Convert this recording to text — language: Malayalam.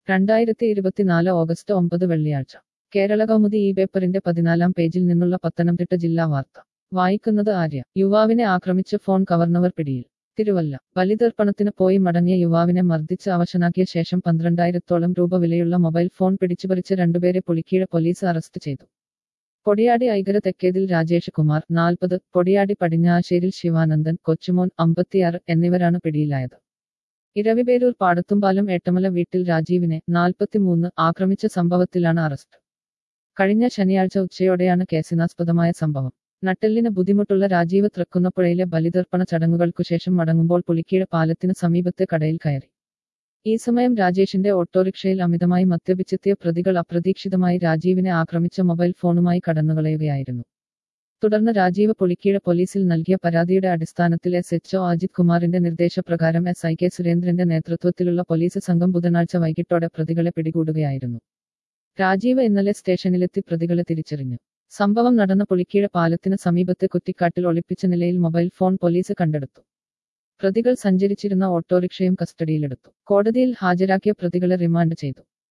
രണ്ടായിരത്തി ഇരുപത്തിനാല് ഓഗസ്റ്റ് ഒമ്പത് വെള്ളിയാഴ്ച കേരള കൗമുദി ഈ പേപ്പറിന്റെ പതിനാലാം പേജിൽ നിന്നുള്ള പത്തനംതിട്ട ജില്ലാ വാർത്ത വായിക്കുന്നത് ആര്യ യുവാവിനെ ആക്രമിച്ച് ഫോൺ കവർന്നവർ പിടിയിൽ തിരുവല്ല ബലിതർപ്പണത്തിന് പോയി മടങ്ങിയ യുവാവിനെ മർദ്ദിച്ച് അവശനാക്കിയ ശേഷം പന്ത്രണ്ടായിരത്തോളം രൂപ വിലയുള്ള മൊബൈൽ ഫോൺ പിടിച്ചുപറിച്ച് രണ്ടുപേരെ പുളിക്കീഴ പോലീസ് അറസ്റ്റ് ചെയ്തു പൊടിയാടി ഐകര തെക്കേതിൽ രാജേഷ് കുമാർ നാൽപ്പത് പൊടിയാടി പടിഞ്ഞാശ്ശേരിൽ ശിവാനന്ദൻ കൊച്ചുമോൻ അമ്പത്തിയാറ് എന്നിവരാണ് പിടിയിലായത് ഇരവിപേരൂർ പാടത്തുംപാലം ഏട്ടമല വീട്ടിൽ രാജീവിനെ നാൽപ്പത്തിമൂന്ന് ആക്രമിച്ച സംഭവത്തിലാണ് അറസ്റ്റ് കഴിഞ്ഞ ശനിയാഴ്ച ഉച്ചയോടെയാണ് കേസിനാസ്പദമായ സംഭവം നട്ടെല്ലിന് ബുദ്ധിമുട്ടുള്ള രാജീവ് തൃക്കുന്നപ്പുഴയിലെ ബലിതർപ്പണ ചടങ്ങുകൾക്കുശേഷം മടങ്ങുമ്പോൾ പുലിക്കീഴ പാലത്തിന് സമീപത്തെ കടയിൽ കയറി ഈ സമയം രാജേഷിന്റെ ഓട്ടോറിക്ഷയിൽ അമിതമായി മദ്യപിച്ചെത്തിയ പ്രതികൾ അപ്രതീക്ഷിതമായി രാജീവിനെ ആക്രമിച്ച മൊബൈൽ ഫോണുമായി കടന്നുകളയുകയായിരുന്നു തുടർന്ന് രാജീവ് പുലിക്കീഴ പോലീസിൽ നൽകിയ പരാതിയുടെ അടിസ്ഥാനത്തിൽ എസ് എച്ച് ഒ അജിത് കുമാറിന്റെ നിർദ്ദേശപ്രകാരം എസ് ഐ കെ സുരേന്ദ്രന്റെ നേതൃത്വത്തിലുള്ള പോലീസ് സംഘം ബുധനാഴ്ച വൈകിട്ടോടെ പ്രതികളെ പിടികൂടുകയായിരുന്നു രാജീവ് ഇന്നലെ സ്റ്റേഷനിലെത്തി പ്രതികളെ തിരിച്ചറിഞ്ഞു സംഭവം നടന്ന പുളിക്കീഴ പാലത്തിന് സമീപത്തെ കുറ്റിക്കാട്ടിൽ ഒളിപ്പിച്ച നിലയിൽ മൊബൈൽ ഫോൺ പോലീസ് കണ്ടെടുത്തു പ്രതികൾ സഞ്ചരിച്ചിരുന്ന ഓട്ടോറിക്ഷയും കസ്റ്റഡിയിലെടുത്തു കോടതിയിൽ ഹാജരാക്കിയ പ്രതികളെ റിമാൻഡ് ചെയ്തു